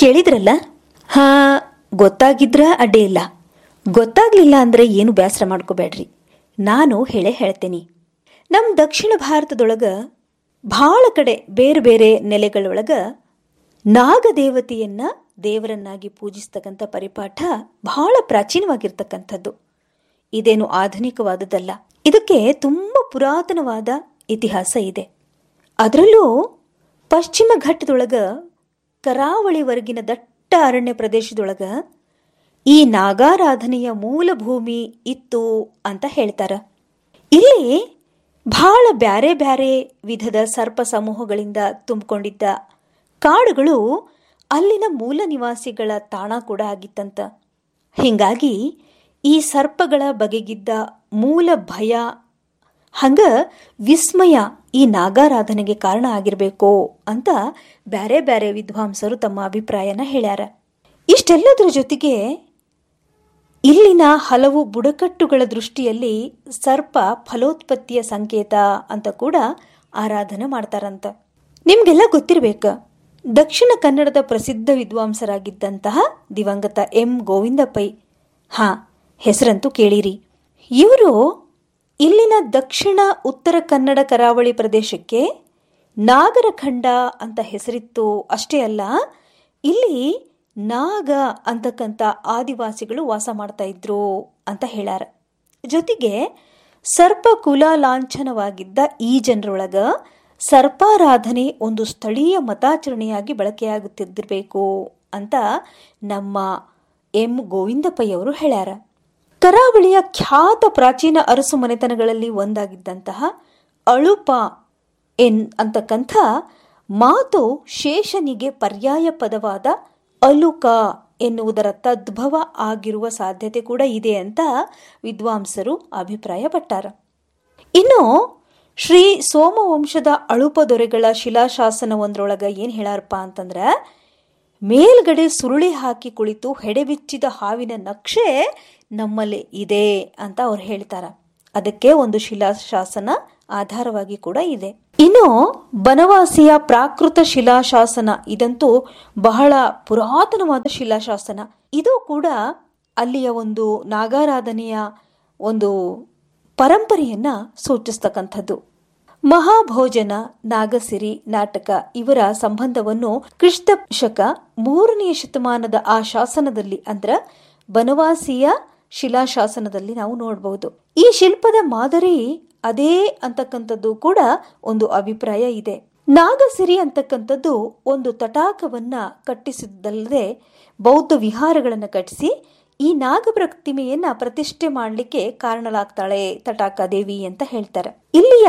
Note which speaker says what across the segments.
Speaker 1: ಕೇಳಿದ್ರಲ್ಲ ಹಾ ಗೊತ್ತಾಗಿದ್ರ ಅಡ್ಡಿ ಇಲ್ಲ ಗೊತ್ತಾಗ್ಲಿಲ್ಲ ಅಂದ್ರೆ ಏನು ಬೇಸರ ಮಾಡ್ಕೋಬೇಡ್ರಿ ನಾನು ಹೇಳೇ ಹೇಳ್ತೇನೆ ನಮ್ಮ ದಕ್ಷಿಣ ಭಾರತದೊಳಗ ಭಾಳ ಕಡೆ ಬೇರೆ ಬೇರೆ ನೆಲೆಗಳೊಳಗ ನಾಗದೇವತೆಯನ್ನ ದೇವರನ್ನಾಗಿ ಪೂಜಿಸ್ತಕ್ಕಂಥ ಪರಿಪಾಠ ಬಹಳ ಪ್ರಾಚೀನವಾಗಿರ್ತಕ್ಕಂಥದ್ದು ಇದೇನು ಆಧುನಿಕವಾದದ್ದಲ್ಲ ಇದಕ್ಕೆ ತುಂಬ ಪುರಾತನವಾದ ಇತಿಹಾಸ ಇದೆ ಅದರಲ್ಲೂ ಪಶ್ಚಿಮ ಘಟ್ಟದೊಳಗ ಕರಾವಳಿವರೆಗಿನ ದಟ್ಟ ಅರಣ್ಯ ಪ್ರದೇಶದೊಳಗ ಈ ನಾಗಾರಾಧನೆಯ ಮೂಲ ಭೂಮಿ ಇತ್ತು ಅಂತ ಹೇಳ್ತಾರ ಇಲ್ಲಿ ಬಹಳ ಬ್ಯಾರೆ ಬ್ಯಾರೆ ವಿಧದ ಸರ್ಪ ಸಮೂಹಗಳಿಂದ ತುಂಬಿಕೊಂಡಿದ್ದ ಕಾಡುಗಳು ಅಲ್ಲಿನ ಮೂಲ ನಿವಾಸಿಗಳ ತಾಣ ಕೂಡ ಆಗಿತ್ತಂತ ಹಿಂಗಾಗಿ ಈ ಸರ್ಪಗಳ ಬಗೆಗಿದ್ದ ಮೂಲ ಭಯ ಹಂಗ ವಿಸ್ಮಯ ಈ ನಾಗಾರಾಧನೆಗೆ ಕಾರಣ ಆಗಿರಬೇಕು ಅಂತ ಬ್ಯಾರೆ ಬ್ಯಾರೆ ವಿದ್ವಾಂಸರು ತಮ್ಮ ಅಭಿಪ್ರಾಯನ ಹೇಳ್ಯಾರ ಇಷ್ಟೆಲ್ಲದರ ಜೊತೆಗೆ ಇಲ್ಲಿನ ಹಲವು ಬುಡಕಟ್ಟುಗಳ ದೃಷ್ಟಿಯಲ್ಲಿ ಸರ್ಪ ಫಲೋತ್ಪತ್ತಿಯ ಸಂಕೇತ ಅಂತ ಕೂಡ ಆರಾಧನೆ ಮಾಡ್ತಾರಂತ ನಿಮ್ಗೆಲ್ಲ ಗೊತ್ತಿರಬೇಕ ದಕ್ಷಿಣ ಕನ್ನಡದ ಪ್ರಸಿದ್ಧ ವಿದ್ವಾಂಸರಾಗಿದ್ದಂತಹ ದಿವಂಗತ ಎಂ ಗೋವಿಂದ ಪೈ ಹಾ ಹೆಸರಂತೂ ಕೇಳಿರಿ ಇವರು ಇಲ್ಲಿನ ದಕ್ಷಿಣ ಉತ್ತರ ಕನ್ನಡ ಕರಾವಳಿ ಪ್ರದೇಶಕ್ಕೆ ನಾಗರಖಂಡ ಅಂತ ಹೆಸರಿತ್ತು ಅಷ್ಟೇ ಅಲ್ಲ ಇಲ್ಲಿ ನಾಗ ಅಂತಕ್ಕಂಥ ಆದಿವಾಸಿಗಳು ವಾಸ ಮಾಡ್ತಾ ಇದ್ರು ಅಂತ ಹೇಳ್ಯಾರ ಜೊತೆಗೆ ಸರ್ಪ ಕುಲ ಲಾಂಛನವಾಗಿದ್ದ ಈ ಜನರೊಳಗ ಸರ್ಪಾರಾಧನೆ ಒಂದು ಸ್ಥಳೀಯ ಮತಾಚರಣೆಯಾಗಿ ಬಳಕೆಯಾಗುತ್ತಿದ್ದಿರಬೇಕು ಅಂತ ನಮ್ಮ ಎಂ ಗೋವಿಂದಪ್ಪಯ್ಯವರು ಹೇಳ್ಯಾರ ಕರಾವಳಿಯ ಖ್ಯಾತ ಪ್ರಾಚೀನ ಅರಸು ಮನೆತನಗಳಲ್ಲಿ ಒಂದಾಗಿದ್ದಂತಹ ಅಳುಪ ಎನ್ ಅಂತಕ್ಕಂಥ ಮಾತು ಶೇಷನಿಗೆ ಪರ್ಯಾಯ ಪದವಾದ ಅಲುಕ ಎನ್ನುವುದರ ತದ್ಭವ ಆಗಿರುವ ಸಾಧ್ಯತೆ ಕೂಡ ಇದೆ ಅಂತ ವಿದ್ವಾಂಸರು ಅಭಿಪ್ರಾಯಪಟ್ಟಾರ ಇನ್ನು ಶ್ರೀ ಸೋಮವಂಶದ ಅಳುಪ ದೊರೆಗಳ ಶಿಲಾಶಾಸನವೊಂದ್ರೊಳಗ ಏನ್ ಹೇಳಾರಪ್ಪ ಅಂತಂದ್ರ ಮೇಲ್ಗಡೆ ಸುರುಳಿ ಹಾಕಿ ಕುಳಿತು ಹೆಡೆಬಿಚ್ಚಿದ ಹಾವಿನ ನಕ್ಷೆ ನಮ್ಮಲ್ಲಿ ಇದೆ ಅಂತ ಅವ್ರು ಹೇಳ್ತಾರ ಅದಕ್ಕೆ ಒಂದು ಶಿಲಾಶಾಸನ ಆಧಾರವಾಗಿ ಕೂಡ ಇದೆ ಇನ್ನು ಬನವಾಸಿಯ ಪ್ರಾಕೃತ ಶಿಲಾಶಾಸನ ಇದಂತೂ ಬಹಳ ಪುರಾತನವಾದ ಶಿಲಾಶಾಸನ ಇದು ಕೂಡ ಅಲ್ಲಿಯ ಒಂದು ನಾಗಾರಾಧನೆಯ ಒಂದು ಪರಂಪರೆಯನ್ನ ಸೂಚಿಸ್ತಕ್ಕಂಥದ್ದು ಮಹಾಭೋಜನ ನಾಗಸಿರಿ ನಾಟಕ ಇವರ ಸಂಬಂಧವನ್ನು ಕ್ರಿಸ್ತ ಶಕ ಮೂರನೆಯ ಶತಮಾನದ ಆ ಶಾಸನದಲ್ಲಿ ಅಂದ್ರ ಬನವಾಸಿಯ ಶಿಲಾಶಾಸನದಲ್ಲಿ ನಾವು ನೋಡಬಹುದು ಈ ಶಿಲ್ಪದ ಮಾದರಿ ಅದೇ ಅಂತಕ್ಕಂಥದ್ದು ಕೂಡ ಒಂದು ಅಭಿಪ್ರಾಯ ಇದೆ ನಾಗಸಿರಿ ಅಂತಕ್ಕಂಥದ್ದು ಒಂದು ತಟಾಕವನ್ನ ಕಟ್ಟಿಸಿದ್ದಲ್ಲದೆ ಬೌದ್ಧ ವಿಹಾರಗಳನ್ನು ಕಟ್ಟಿಸಿ ಈ ನಾಗ ಪ್ರತಿಮೆಯನ್ನ ಪ್ರತಿಷ್ಠೆ ಮಾಡಲಿಕ್ಕೆ ಕಾರಣಲಾಗ್ತಾಳೆ ತಟಾಕ ದೇವಿ ಅಂತ ಹೇಳ್ತಾರೆ ಇಲ್ಲಿಯ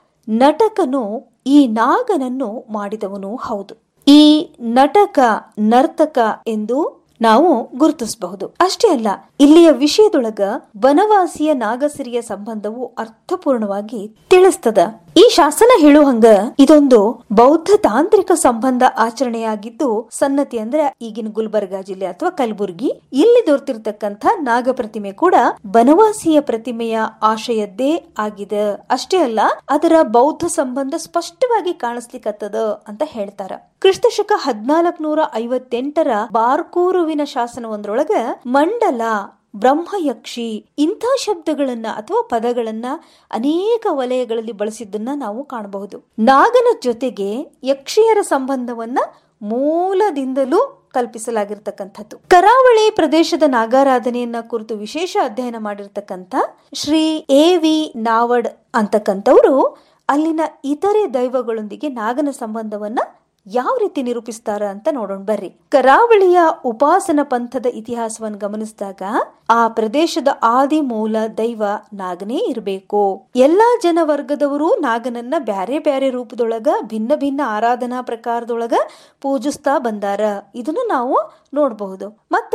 Speaker 1: ನಟಕನು ಈ ನಾಗನನ್ನು ಮಾಡಿದವನು ಹೌದು ಈ ನಟಕ ನರ್ತಕ ಎಂದು ನಾವು ಗುರುತಿಸಬಹುದು ಅಷ್ಟೇ ಅಲ್ಲ ಇಲ್ಲಿಯ ವಿಷಯದೊಳಗ ಬನವಾಸಿಯ ನಾಗಸಿರಿಯ ಸಂಬಂಧವು ಅರ್ಥಪೂರ್ಣವಾಗಿ ತಿಳಿಸ್ತದ ಈ ಶಾಸನ ಹೇಳುವಂಗ ಇದೊಂದು ಬೌದ್ಧ ತಾಂತ್ರಿಕ ಸಂಬಂಧ ಆಚರಣೆಯಾಗಿದ್ದು ಸನ್ನತಿ ಅಂದ್ರೆ ಈಗಿನ ಗುಲ್ಬರ್ಗಾ ಜಿಲ್ಲೆ ಅಥವಾ ಕಲಬುರ್ಗಿ ಇಲ್ಲಿ ದೊರೆತಿರ್ತಕ್ಕಂಥ ನಾಗ ಪ್ರತಿಮೆ ಕೂಡ ಬನವಾಸಿಯ ಪ್ರತಿಮೆಯ ಆಶಯದ್ದೇ ಆಗಿದೆ ಅಷ್ಟೇ ಅಲ್ಲ ಅದರ ಬೌದ್ಧ ಸಂಬಂಧ ಸ್ಪಷ್ಟವಾಗಿ ಕಾಣಿಸ್ಲಿಕ್ಕತ್ತದ ಅಂತ ಹೇಳ್ತಾರ ಕ್ರಿಸ್ತಶಕ ಹದಿನಾಲ್ಕನೂರ ಐವತ್ತೆಂಟರ ಬಾರ್ಕೂರುವಿನ ಶಾಸನವೊಂದ್ರೊಳಗ ಮಂಡಲ ಬ್ರಹ್ಮಯಕ್ಷಿ ಇಂಥ ಶಬ್ದಗಳನ್ನ ಅಥವಾ ಪದಗಳನ್ನ ಅನೇಕ ವಲಯಗಳಲ್ಲಿ ಬಳಸಿದ್ದನ್ನ ನಾವು ಕಾಣಬಹುದು ನಾಗನ ಜೊತೆಗೆ ಯಕ್ಷಿಯರ ಸಂಬಂಧವನ್ನ ಮೂಲದಿಂದಲೂ ಕಲ್ಪಿಸಲಾಗಿರ್ತಕ್ಕಂಥದ್ದು ಕರಾವಳಿ ಪ್ರದೇಶದ ನಾಗಾರಾಧನೆಯನ್ನ ಕುರಿತು ವಿಶೇಷ ಅಧ್ಯಯನ ಮಾಡಿರ್ತಕ್ಕಂಥ ಶ್ರೀ ಎ ವಿ ನಾವಡ್ ಅಂತಕ್ಕಂಥವ್ರು ಅಲ್ಲಿನ ಇತರೆ ದೈವಗಳೊಂದಿಗೆ ನಾಗನ ಸಂಬಂಧವನ್ನ ಯಾವ ರೀತಿ ನಿರೂಪಿಸ್ತಾರ ಅಂತ ನೋಡೋಣ ಬರ್ರಿ ಕರಾವಳಿಯ ಉಪಾಸನ ಪಂಥದ ಇತಿಹಾಸವನ್ನು ಗಮನಿಸಿದಾಗ ಆ ಪ್ರದೇಶದ ಆದಿ ಮೂಲ ದೈವ ನಾಗನೇ ಇರಬೇಕು ಎಲ್ಲಾ ಜನ ವರ್ಗದವರು ನಾಗನನ್ನ ಬ್ಯಾರೆ ಬ್ಯಾರೆ ರೂಪದೊಳಗ ಭಿನ್ನ ಭಿನ್ನ ಆರಾಧನಾ ಪ್ರಕಾರದೊಳಗ ಪೂಜಿಸ್ತಾ ಬಂದಾರ ಇದನ್ನು ನಾವು ನೋಡಬಹುದು ಮತ್ತ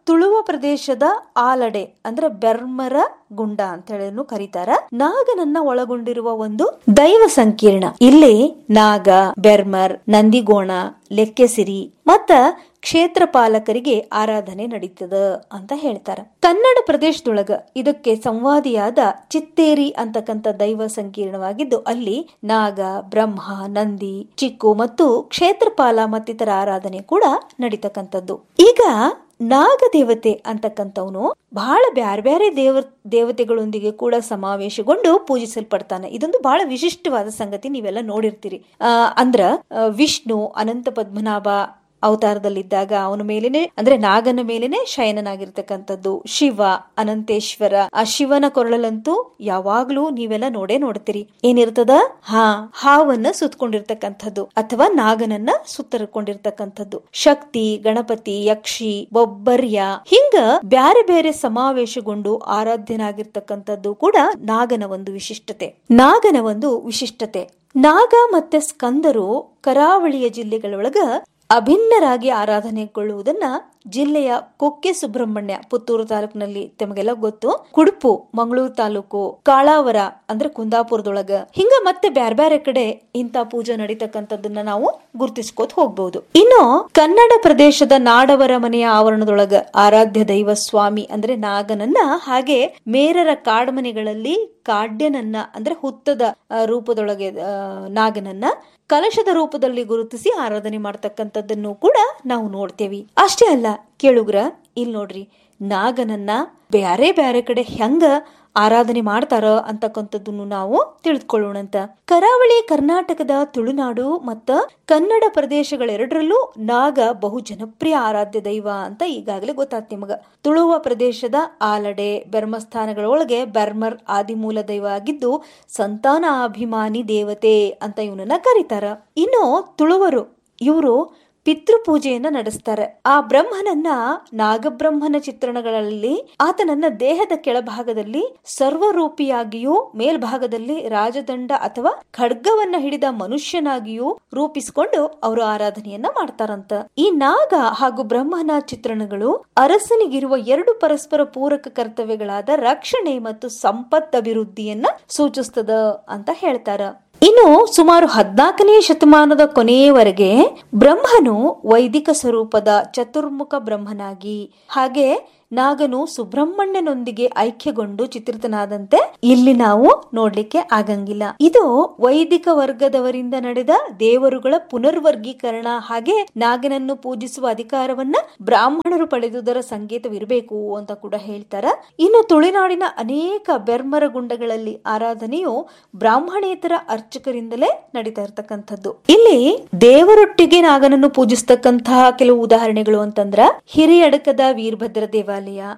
Speaker 1: ತುಳುವ ಪ್ರದೇಶದ ಆಲಡೆ ಅಂದ್ರೆ ಬೆರ್ಮರ ಗುಂಡ ಅಂತ ಹೇಳಿ ಕರೀತಾರ ನಾಗನನ್ನ ಒಳಗೊಂಡಿರುವ ಒಂದು ದೈವ ಸಂಕೀರ್ಣ ಇಲ್ಲಿ ನಾಗ ಬೆರ್ಮರ್ ನಂದಿಗೋಣ ಲೆಕ್ಕೆಸಿರಿ ಮತ್ತ ಕ್ಷೇತ್ರ ಪಾಲಕರಿಗೆ ಆರಾಧನೆ ನಡೀತದ ಅಂತ ಹೇಳ್ತಾರ ಕನ್ನಡ ಪ್ರದೇಶದೊಳಗ ಇದಕ್ಕೆ ಸಂವಾದಿಯಾದ ಚಿತ್ತೇರಿ ಅಂತಕ್ಕಂಥ ದೈವ ಸಂಕೀರ್ಣವಾಗಿದ್ದು ಅಲ್ಲಿ ನಾಗ ಬ್ರಹ್ಮ ನಂದಿ ಚಿಕ್ಕು ಮತ್ತು ಕ್ಷೇತ್ರಪಾಲ ಮತ್ತಿತರ ಆರಾಧನೆ ಕೂಡ ನಡೀತಕ್ಕಂಥದ್ದು ಈಗ ನಾಗ ದೇವತೆ ಅಂತಕ್ಕಂಥವನು ಬಹಳ ಬ್ಯಾರೆ ಬ್ಯಾರೆ ದೇವ ದೇವತೆಗಳೊಂದಿಗೆ ಕೂಡ ಸಮಾವೇಶಗೊಂಡು ಪೂಜಿಸಲ್ಪಡ್ತಾನೆ ಇದೊಂದು ಬಹಳ ವಿಶಿಷ್ಟವಾದ ಸಂಗತಿ ನೀವೆಲ್ಲ ನೋಡಿರ್ತೀರಿ ಆ ಅಂದ್ರ ಆ, ವಿಷ್ಣು ಅನಂತ ಪದ್ಮನಾಭ ಅವತಾರದಲ್ಲಿದ್ದಾಗ ಅವನ ಮೇಲೇನೆ ಅಂದ್ರೆ ನಾಗನ ಮೇಲೇನೆ ಶಯನನಾಗಿರ್ತಕ್ಕಂಥದ್ದು ಶಿವ ಅನಂತೇಶ್ವರ ಆ ಶಿವನ ಕೊರಳಲ್ಲಂತೂ ಯಾವಾಗ್ಲೂ ನೀವೆಲ್ಲ ನೋಡೇ ನೋಡ್ತೀರಿ ಏನಿರ್ತದ ಹಾ ಹಾವನ್ನ ಸುತ್ತಕೊಂಡಿರ್ತಕ್ಕಂಥದ್ದು ಅಥವಾ ನಾಗನನ್ನ ಸುತ್ತರ್ಕೊಂಡಿರ್ತಕ್ಕಂಥದ್ದು ಶಕ್ತಿ ಗಣಪತಿ ಯಕ್ಷಿ ಬೊಬ್ಬರ್ಯ ಹಿಂಗ ಬ್ಯಾರೆ ಬೇರೆ ಸಮಾವೇಶಗೊಂಡು ಆರಾಧ್ಯನಾಗಿರ್ತಕ್ಕಂಥದ್ದು ಕೂಡ ನಾಗನ ಒಂದು ವಿಶಿಷ್ಟತೆ ನಾಗನ ಒಂದು ವಿಶಿಷ್ಟತೆ ನಾಗ ಮತ್ತೆ ಸ್ಕಂದರು ಕರಾವಳಿಯ ಜಿಲ್ಲೆಗಳೊಳಗ ಅಭಿನ್ನರಾಗಿ ಆರಾಧನೆಗೊಳ್ಳುವುದನ್ನ ಜಿಲ್ಲೆಯ ಕೊಕ್ಕೆ ಸುಬ್ರಹ್ಮಣ್ಯ ಪುತ್ತೂರು ತಾಲೂಕಿನಲ್ಲಿ ತಮಗೆಲ್ಲ ಗೊತ್ತು ಕುಡುಪು ಮಂಗಳೂರು ತಾಲೂಕು ಕಾಳಾವರ ಅಂದ್ರೆ ಕುಂದಾಪುರದೊಳಗ ಹಿಂಗ ಮತ್ತೆ ಬ್ಯಾರೆ ಬ್ಯಾರೆ ಕಡೆ ಇಂತ ಪೂಜೆ ನಡೀತಕ್ಕಂಥದ್ದನ್ನ ನಾವು ಗುರುತಿಸ್ಕೋತ ಹೋಗ್ಬಹುದು ಇನ್ನು ಕನ್ನಡ ಪ್ರದೇಶದ ನಾಡವರ ಮನೆಯ ಆವರಣದೊಳಗ ಆರಾಧ್ಯ ದೈವ ಸ್ವಾಮಿ ಅಂದ್ರೆ ನಾಗನನ್ನ ಹಾಗೆ ಮೇರರ ಕಾಡ್ಮನೆಗಳಲ್ಲಿ ಕಾಡ್ಯನನ್ನ ಅಂದ್ರೆ ಹುತ್ತದ ಆ, ರೂಪದೊಳಗೆ ಆ, ನಾಗನನ್ನ ಕಲಶದ ರೂಪದಲ್ಲಿ ಗುರುತಿಸಿ ಆರಾಧನೆ ಮಾಡ್ತಕ್ಕಂಥದ್ದನ್ನು ಕೂಡ ನಾವು ನೋಡ್ತೇವಿ ಅಷ್ಟೇ ಅಲ್ಲ ಕೇಳುಗ್ರ ಇಲ್ಲಿ ನೋಡ್ರಿ ನಾಗನನ್ನ ಬ್ಯಾರೆ ಬ್ಯಾರೆ ಕಡೆ ಹೆಂಗ ಆರಾಧನೆ ಮಾಡ್ತಾರ ಅಂತಕ್ಕಂಥದ್ದನ್ನು ನಾವು ತಿಳಿದುಕೊಳ್ಳೋಣಂತ ಕರಾವಳಿ ಕರ್ನಾಟಕದ ತುಳುನಾಡು ಮತ್ತ ಕನ್ನಡ ಪ್ರದೇಶಗಳೆರಡರಲ್ಲೂ ನಾಗ ಬಹು ಜನಪ್ರಿಯ ಆರಾಧ್ಯ ದೈವ ಅಂತ ಈಗಾಗಲೇ ಗೊತ್ತಾತ್ ನಿಮಗ ತುಳುವ ಪ್ರದೇಶದ ಆಲಡೆ ಬೆರ್ಮಸ್ಥಾನಗಳೊಳಗೆ ಬೆರ್ಮರ್ ಆದಿಮೂಲ ದೈವ ಆಗಿದ್ದು ಸಂತಾನ ಅಭಿಮಾನಿ ದೇವತೆ ಅಂತ ಇವನನ್ನ ಕರೀತಾರ ಇನ್ನು ತುಳುವರು ಇವರು ಪಿತೃಪೂಜೆಯನ್ನ ನಡೆಸ್ತಾರೆ ಆ ಬ್ರಹ್ಮನನ್ನ ನಾಗಬ್ರಹ್ಮನ ಚಿತ್ರಣಗಳಲ್ಲಿ ಆತನನ್ನ ದೇಹದ ಕೆಳಭಾಗದಲ್ಲಿ ಸರ್ವರೂಪಿಯಾಗಿಯೂ ಮೇಲ್ಭಾಗದಲ್ಲಿ ರಾಜದಂಡ ಅಥವಾ ಖಡ್ಗವನ್ನ ಹಿಡಿದ ಮನುಷ್ಯನಾಗಿಯೂ ರೂಪಿಸಿಕೊಂಡು ಅವರು ಆರಾಧನೆಯನ್ನ ಮಾಡ್ತಾರಂತ ಈ ನಾಗ ಹಾಗೂ ಬ್ರಹ್ಮನ ಚಿತ್ರಣಗಳು ಅರಸನಿಗಿರುವ ಎರಡು ಪರಸ್ಪರ ಪೂರಕ ಕರ್ತವ್ಯಗಳಾದ ರಕ್ಷಣೆ ಮತ್ತು ಸಂಪತ್ ಅಭಿವೃದ್ಧಿಯನ್ನ ಸೂಚಿಸ್ತದ ಅಂತ ಹೇಳ್ತಾರ ಇನ್ನು ಸುಮಾರು ಹದ್ನಾಲ್ಕನೇ ಶತಮಾನದ ಕೊನೆಯವರೆಗೆ ಬ್ರಹ್ಮನು ವೈದಿಕ ಸ್ವರೂಪದ ಚತುರ್ಮುಖ ಬ್ರಹ್ಮನಾಗಿ ಹಾಗೆ ನಾಗನು ಸುಬ್ರಹ್ಮಣ್ಯನೊಂದಿಗೆ ಐಕ್ಯಗೊಂಡು ಚಿತ್ರಿತನಾದಂತೆ ಇಲ್ಲಿ ನಾವು ನೋಡ್ಲಿಕ್ಕೆ ಆಗಂಗಿಲ್ಲ ಇದು ವೈದಿಕ ವರ್ಗದವರಿಂದ ನಡೆದ ದೇವರುಗಳ ಪುನರ್ವರ್ಗೀಕರಣ ಹಾಗೆ ನಾಗನನ್ನು ಪೂಜಿಸುವ ಅಧಿಕಾರವನ್ನ ಬ್ರಾಹ್ಮಣರು ಪಡೆದುದರ ಸಂಕೇತವಿರಬೇಕು ಅಂತ ಕೂಡ ಹೇಳ್ತಾರ ಇನ್ನು ತುಳುನಾಡಿನ ಅನೇಕ ಬೆರ್ಮರ ಗುಂಡಗಳಲ್ಲಿ ಆರಾಧನೆಯು ಬ್ರಾಹ್ಮಣೇತರ ಅರ್ಚಕರಿಂದಲೇ ನಡೀತಾ ಇರ್ತಕ್ಕಂಥದ್ದು ಇಲ್ಲಿ ದೇವರೊಟ್ಟಿಗೆ ನಾಗನನ್ನು ಪೂಜಿಸ್ತಕ್ಕಂತಹ ಕೆಲವು ಉದಾಹರಣೆಗಳು ಅಂತಂದ್ರ ಹಿರಿಯಡಕದ ವೀರಭದ್ರ ದೇವಾಲಯ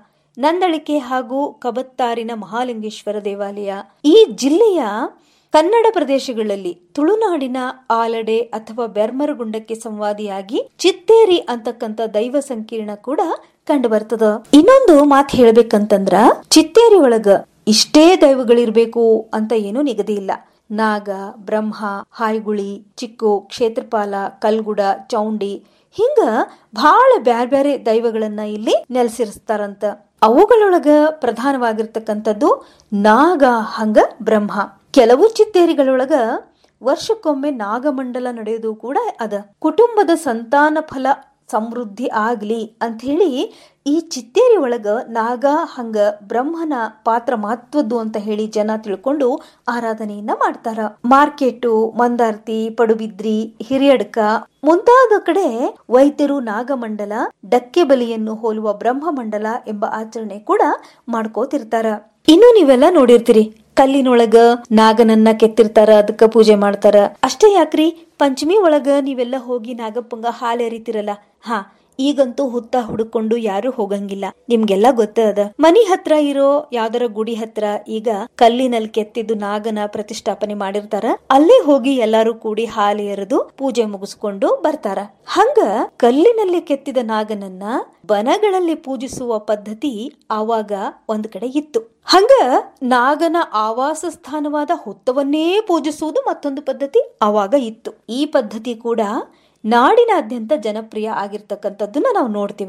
Speaker 1: ನಂದಳಿಕೆ ಹಾಗೂ ಕಬತ್ತಾರಿನ ಮಹಾಲಿಂಗೇಶ್ವರ ದೇವಾಲಯ ಈ ಜಿಲ್ಲೆಯ ಕನ್ನಡ ಪ್ರದೇಶಗಳಲ್ಲಿ ತುಳುನಾಡಿನ ಆಲಡೆ ಅಥವಾ ಬೆರ್ಮರಗುಂಡಕ್ಕೆ ಸಂವಾದಿಯಾಗಿ ಚಿತ್ತೇರಿ ಅಂತಕ್ಕಂಥ ದೈವ ಸಂಕೀರ್ಣ ಕೂಡ ಕಂಡು ಬರ್ತದ ಇನ್ನೊಂದು ಮಾತು ಹೇಳ್ಬೇಕಂತಂದ್ರ ಚಿತ್ತೇರಿ ಒಳಗ ಇಷ್ಟೇ ದೈವಗಳಿರ್ಬೇಕು ಅಂತ ಏನು ನಿಗದಿ ಇಲ್ಲ ನಾಗ ಬ್ರಹ್ಮ ಹಾಯ್ಗುಳಿ ಚಿಕ್ಕು ಕ್ಷೇತ್ರಪಾಲ ಕಲ್ಗುಡ ಚೌಂಡಿ ಹಿಂಗ ಬಹಳ ಬ್ಯಾರ್ ಬ್ಯಾರೆ ದೈವಗಳನ್ನ ಇಲ್ಲಿ ನೆಲೆಸಿರಿಸ್ತಾರಂತ ಅವುಗಳೊಳಗ ಪ್ರಧಾನವಾಗಿರ್ತಕ್ಕಂಥದ್ದು ನಾಗ ಹಂಗ ಬ್ರಹ್ಮ ಕೆಲವು ಚಿತ್ತೇರಿಗಳೊಳಗ ವರ್ಷಕ್ಕೊಮ್ಮೆ ನಾಗಮಂಡಲ ನಡೆಯೋದು ಕೂಡ ಅದ ಕುಟುಂಬದ ಸಂತಾನ ಫಲ ಸಮೃದ್ಧಿ ಆಗ್ಲಿ ಅಂತ ಹೇಳಿ ಈ ಚಿತ್ತೇರಿ ಒಳಗ ನಾಗ ಹಂಗ ಬ್ರಹ್ಮನ ಪಾತ್ರ ಮಹತ್ವದ್ದು ಅಂತ ಹೇಳಿ ಜನ ತಿಳ್ಕೊಂಡು ಆರಾಧನೆಯನ್ನ ಮಾಡ್ತಾರ ಮಾರ್ಕೆಟು ಮಂದಾರ್ತಿ ಪಡುಬಿದ್ರಿ ಹಿರಿಯಡ್ಕ ಮುಂತಾದ ಕಡೆ ವೈದ್ಯರು ನಾಗಮಂಡಲ ಡಕ್ಕೆ ಬಲಿಯನ್ನು ಹೋಲುವ ಬ್ರಹ್ಮಮಂಡಲ ಎಂಬ ಆಚರಣೆ ಕೂಡ ಮಾಡ್ಕೋತಿರ್ತಾರ ಇನ್ನು ನೀವೆಲ್ಲ ನೋಡಿರ್ತೀರಿ ಕಲ್ಲಿನೊಳಗ ನಾಗನನ್ನ ಕೆತ್ತಿರ್ತಾರ ಅದಕ್ಕ ಪೂಜೆ ಮಾಡ್ತಾರ ಅಷ್ಟೇ ಯಾಕ್ರಿ ಪಂಚಮಿ ಒಳಗ ನೀವೆಲ್ಲ ಹೋಗಿ ನಾಗಪ್ಪಂಗ ಹಾಲು ಎರಿತಿರಲ್ಲ ಹಾ ಈಗಂತೂ ಹುತ್ತ ಹುಡುಕೊಂಡು ಯಾರು ಹೋಗಂಗಿಲ್ಲ ನಿಮ್ಗೆಲ್ಲ ಗೊತ್ತದ ಮನಿ ಹತ್ರ ಇರೋ ಯಾವ್ದಾರ ಗುಡಿ ಹತ್ರ ಈಗ ಕಲ್ಲಿನಲ್ಲಿ ಕೆತ್ತಿದ್ದು ನಾಗನ ಪ್ರತಿಷ್ಠಾಪನೆ ಮಾಡಿರ್ತಾರ ಅಲ್ಲೇ ಹೋಗಿ ಎಲ್ಲಾರು ಕೂಡಿ ಹಾಲು ಎರೆದು ಪೂಜೆ ಮುಗಿಸ್ಕೊಂಡು ಬರ್ತಾರ ಹಂಗ ಕಲ್ಲಿನಲ್ಲಿ ಕೆತ್ತಿದ ನಾಗನನ್ನ ಬನಗಳಲ್ಲಿ ಪೂಜಿಸುವ ಪದ್ಧತಿ ಆವಾಗ ಒಂದ್ ಕಡೆ ಇತ್ತು ಹಂಗ ನಾಗನ ಆವಾಸ ಸ್ಥಾನವಾದ ಹುತ್ತವನ್ನೇ ಪೂಜಿಸುವುದು ಮತ್ತೊಂದು ಪದ್ಧತಿ ಆವಾಗ ಇತ್ತು ಈ ಪದ್ಧತಿ ಕೂಡ ನಾಡಿನಾದ್ಯಂತ ಜನಪ್ರಿಯ ಆಗಿರ್ತಕ್ಕಂಥದ್ದನ್ನ ನಾವು ನೋಡ್ತೀವಿ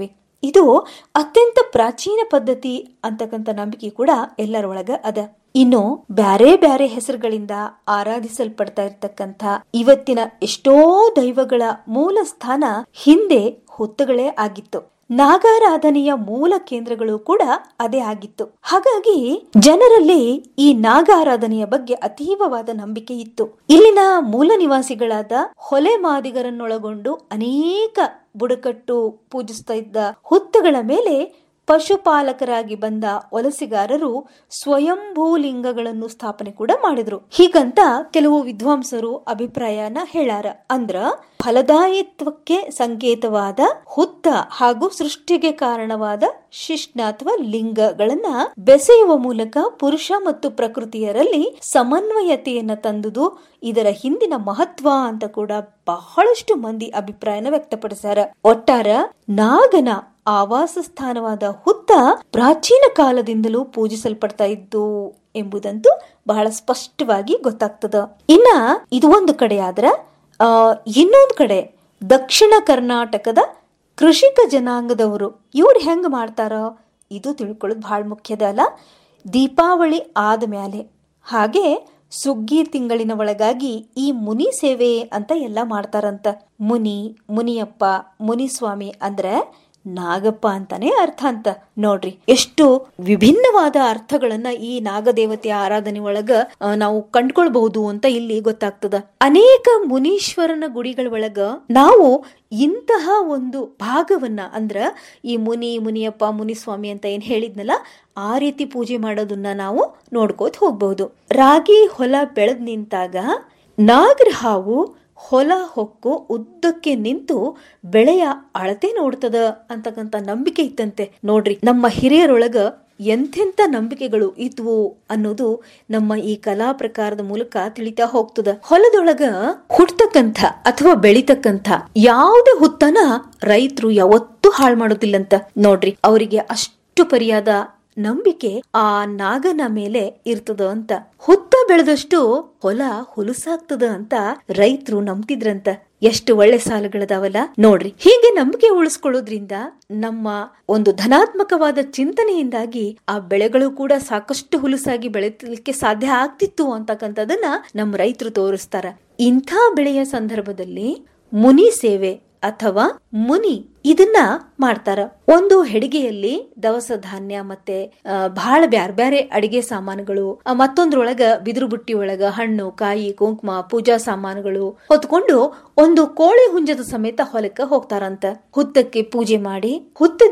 Speaker 1: ಇದು ಅತ್ಯಂತ ಪ್ರಾಚೀನ ಪದ್ಧತಿ ಅಂತಕ್ಕಂಥ ನಂಬಿಕೆ ಕೂಡ ಎಲ್ಲರೊಳಗ ಅದ ಇನ್ನು ಬ್ಯಾರೆ ಬ್ಯಾರೆ ಹೆಸರುಗಳಿಂದ ಆರಾಧಿಸಲ್ಪಡ್ತಾ ಇರ್ತಕ್ಕಂಥ ಇವತ್ತಿನ ಎಷ್ಟೋ ದೈವಗಳ ಮೂಲ ಸ್ಥಾನ ಹಿಂದೆ ಹುತ್ತಗಳೇ ಆಗಿತ್ತು ನಾಗಾರಾಧನೆಯ ಮೂಲ ಕೇಂದ್ರಗಳು ಕೂಡ ಅದೇ ಆಗಿತ್ತು ಹಾಗಾಗಿ ಜನರಲ್ಲಿ ಈ ನಾಗಾರಾಧನೆಯ ಬಗ್ಗೆ ಅತೀವವಾದ ನಂಬಿಕೆ ಇತ್ತು ಇಲ್ಲಿನ ಮೂಲ ನಿವಾಸಿಗಳಾದ ಹೊಲೆ ಮಾದಿಗರನ್ನೊಳಗೊಂಡು ಅನೇಕ ಬುಡಕಟ್ಟು ಪೂಜಿಸ್ತಾ ಇದ್ದ ಹುತ್ತಗಳ ಮೇಲೆ ಪಶುಪಾಲಕರಾಗಿ ಬಂದ ವಲಸಿಗಾರರು ಸ್ವಯಂಭೂ ಲಿಂಗಗಳನ್ನು ಸ್ಥಾಪನೆ ಕೂಡ ಮಾಡಿದ್ರು ಹೀಗಂತ ಕೆಲವು ವಿದ್ವಾಂಸರು ಅಭಿಪ್ರಾಯನ ಹೇಳಾರ ಅಂದ್ರ ಫಲದಾಯಿತ್ವಕ್ಕೆ ಸಂಕೇತವಾದ ಹುತ್ತ ಹಾಗೂ ಸೃಷ್ಟಿಗೆ ಕಾರಣವಾದ ಶಿಷ್ಣ ಅಥವಾ ಲಿಂಗಗಳನ್ನ ಬೆಸೆಯುವ ಮೂಲಕ ಪುರುಷ ಮತ್ತು ಪ್ರಕೃತಿಯರಲ್ಲಿ ಸಮನ್ವಯತೆಯನ್ನ ತಂದುದು ಇದರ ಹಿಂದಿನ ಮಹತ್ವ ಅಂತ ಕೂಡ ಬಹಳಷ್ಟು ಮಂದಿ ಅಭಿಪ್ರಾಯನ ವ್ಯಕ್ತಪಡಿಸ್ಯಾರ ಒಟ್ಟಾರ ನಾಗನ ಆವಾಸ ಸ್ಥಾನವಾದ ಹುತ್ತ ಪ್ರಾಚೀನ ಕಾಲದಿಂದಲೂ ಪೂಜಿಸಲ್ಪಡ್ತಾ ಇದ್ದು ಎಂಬುದಂತೂ ಬಹಳ ಸ್ಪಷ್ಟವಾಗಿ ಗೊತ್ತಾಗ್ತದ ಇನ್ನ ಇದು ಒಂದು ಕಡೆ ಆದ್ರ ಆ ಇನ್ನೊಂದು ಕಡೆ ದಕ್ಷಿಣ ಕರ್ನಾಟಕದ ಕೃಷಿಕ ಜನಾಂಗದವರು ಇವ್ರು ಹೆಂಗ್ ಮಾಡ್ತಾರ ಇದು ತಿಳ್ಕೊಳ್ಳೋದು ಬಹಳ ಮುಖ್ಯದ ಅಲ್ಲ ದೀಪಾವಳಿ ಆದ ಮ್ಯಾಲೆ ಹಾಗೆ ಸುಗ್ಗಿ ತಿಂಗಳಿನ ಒಳಗಾಗಿ ಈ ಮುನಿ ಸೇವೆ ಅಂತ ಎಲ್ಲ ಮಾಡ್ತಾರಂತ ಮುನಿ ಮುನಿಯಪ್ಪ ಮುನಿಸ್ವಾಮಿ ಅಂದ್ರೆ ನಾಗಪ್ಪ ಅಂತಾನೆ ಅರ್ಥ ಅಂತ ನೋಡ್ರಿ ಎಷ್ಟು ವಿಭಿನ್ನವಾದ ಅರ್ಥಗಳನ್ನ ಈ ನಾಗದೇವತೆಯ ಆರಾಧನೆ ಒಳಗ ನಾವು ಕಂಡ್ಕೊಳ್ಬಹುದು ಅಂತ ಇಲ್ಲಿ ಗೊತ್ತಾಗ್ತದ ಅನೇಕ ಮುನೀಶ್ವರನ ಗುಡಿಗಳ ಒಳಗ ನಾವು ಇಂತಹ ಒಂದು ಭಾಗವನ್ನ ಅಂದ್ರ ಈ ಮುನಿ ಮುನಿಯಪ್ಪ ಮುನಿಸ್ವಾಮಿ ಅಂತ ಏನ್ ಹೇಳಿದ್ನಲ್ಲ ಆ ರೀತಿ ಪೂಜೆ ಮಾಡೋದನ್ನ ನಾವು ನೋಡ್ಕೋತ ಹೋಗ್ಬಹುದು ರಾಗಿ ಹೊಲ ಬೆಳೆದ್ ನಿಂತಾಗ ನಾಗರ ಹಾವು ಹೊಲ ಹೊಕ್ಕು ಉದ್ದಕ್ಕೆ ನಿಂತು ಬೆಳೆಯ ಅಳತೆ ನೋಡ್ತದ ಅಂತಕ್ಕಂತ ನಂಬಿಕೆ ಇತ್ತಂತೆ ನೋಡ್ರಿ ನಮ್ಮ ಹಿರಿಯರೊಳಗ ಎಂಥೆಂಥ ನಂಬಿಕೆಗಳು ಇದ್ವು ಅನ್ನೋದು ನಮ್ಮ ಈ ಕಲಾ ಪ್ರಕಾರದ ಮೂಲಕ ತಿಳಿತಾ ಹೋಗ್ತದ ಹೊಲದೊಳಗ ಹುಟ್ಟತಕ್ಕಂಥ ಅಥವಾ ಬೆಳಿತಕ್ಕಂಥ ಯಾವುದೇ ಹುತ್ತನ ರೈತರು ಯಾವತ್ತೂ ಹಾಳು ಮಾಡೋದಿಲ್ಲಂತ ನೋಡ್ರಿ ಅವರಿಗೆ ಅಷ್ಟು ಪರಿಯಾದ ನಂಬಿಕೆ ಆ ನಾಗನ ಮೇಲೆ ಇರ್ತದ ಅಂತ ಹುತ್ತ ಬೆಳೆದಷ್ಟು ಹೊಲ ಹುಲುಸಾಗ್ತದ ಅಂತ ರೈತರು ನಂಬ್ತಿದ್ರಂತ ಎಷ್ಟು ಒಳ್ಳೆ ಸಾಲುಗಳದಾವಲ್ಲ ನೋಡ್ರಿ ಹೀಗೆ ನಂಬಿಕೆ ಉಳಿಸ್ಕೊಳ್ಳೋದ್ರಿಂದ ನಮ್ಮ ಒಂದು ಧನಾತ್ಮಕವಾದ ಚಿಂತನೆಯಿಂದಾಗಿ ಆ ಬೆಳೆಗಳು ಕೂಡ ಸಾಕಷ್ಟು ಹುಲುಸಾಗಿ ಬೆಳೆಯಲಿಕ್ಕೆ ಸಾಧ್ಯ ಆಗ್ತಿತ್ತು ಅಂತಕ್ಕಂಥದನ್ನ ನಮ್ಮ ರೈತರು ತೋರಿಸ್ತಾರ ಇಂಥ ಬೆಳೆಯ ಸಂದರ್ಭದಲ್ಲಿ ಮುನಿ ಸೇವೆ ಅಥವಾ ಮುನಿ ಇದನ್ನ ಮಾಡ್ತಾರ ಒಂದು ಹೆಡಿಗೆಯಲ್ಲಿ ದವಸ ಧಾನ್ಯ ಮತ್ತೆ ಬಹಳ ಬ್ಯಾರ್ ಬ್ಯಾರೆ ಅಡಿಗೆ ಸಾಮಾನುಗಳು ಮತ್ತೊಂದ್ರೊಳಗ ಬಿದಿರು ಬುಟ್ಟಿ ಒಳಗ ಹಣ್ಣು ಕಾಯಿ ಕುಂಕುಮ ಪೂಜಾ ಸಾಮಾನುಗಳು ಹೊತ್ಕೊಂಡು ಒಂದು ಕೋಳಿ ಹುಂಜದ ಸಮೇತ ಹೊಲಕ್ಕ ಹೋಗ್ತಾರಂತ ಹುತ್ತಕ್ಕೆ ಪೂಜೆ ಮಾಡಿ ಹುತ್ತ